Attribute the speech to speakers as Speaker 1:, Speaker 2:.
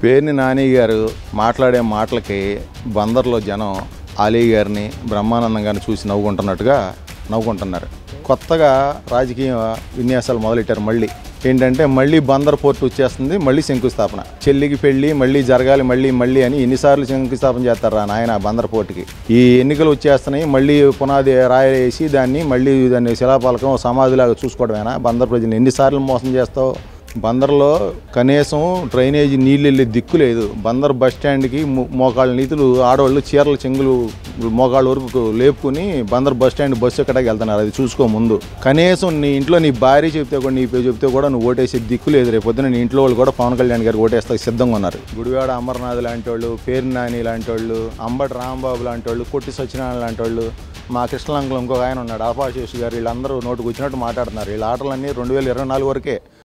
Speaker 1: పేర్ని నాని గారు మాట్లాడే మాటలకి బందర్లో జనం అలీ గారిని బ్రహ్మానందం గారిని చూసి నవ్వుకుంటున్నట్టుగా నవ్వుకుంటున్నారు కొత్తగా రాజకీయ విన్యాసాలు మొదలెట్టారు మళ్ళీ ఏంటంటే మళ్ళీ బందర్ పోర్టు వచ్చేస్తుంది మళ్ళీ శంకుస్థాపన చెల్లికి పెళ్ళి మళ్ళీ జరగాలి మళ్ళీ మళ్ళీ అని ఎన్నిసార్లు శంకుస్థాపన చేస్తారు రా నాయన బందర్ పోర్టుకి ఈ ఎన్నికలు వచ్చేస్తున్నాయి మళ్ళీ పునాది రాయేసి దాన్ని మళ్ళీ దాన్ని శిలాపాలకం సమాధిలాగా చూసుకోవడమేనా బందర్ ప్రజలు ఎన్నిసార్లు మోసం చేస్తావు బందర్లో కనీసం డ్రైనేజీ నీళ్ళు వెళ్ళే దిక్కు లేదు బందర్ బస్ స్టాండ్కి మో- మోకాళ్ళ నీతులు ఆడవాళ్ళు చీరల చెంగులు మోకాళ్ళ వరకు లేపుకుని బందర్ బస్ స్టాండ్ బస్సు ఎక్కడికి వెళ్తున్నారు అది చూసుకో ముందు కనీసం నీ ఇంట్లో నీ భార్య చెప్తే కూడా నీ పేరు చెప్తే కూడా నువ్వు ఓటేసే దిక్కు లేదు రేపు పొద్దున నీ ఇంట్లో వాళ్ళు కూడా పవన్ కళ్యాణ్ గారికి ఓటేస్తా సిద్ధంగా ఉన్నారు గుడివాడ అమర్నాథ్ లాంటి వాళ్ళు పేరు నాని లాంటి వాళ్ళు అంబటి రాంబాబు లాంటి వాళ్ళు కొట్టి సత్యనారాయణ లాంటి వాళ్ళు మా కృష్ణలంకలో ఇంకొక ఆయన ఉన్నాడు ఆపాశేష్ గారు వీళ్ళందరూ నోటుకు వచ్చినట్టు మాట్లాడుతున్నారు వీళ్ళ ఆటలన్నీ రెండు వేల ఇరవై నాలుగు వరకే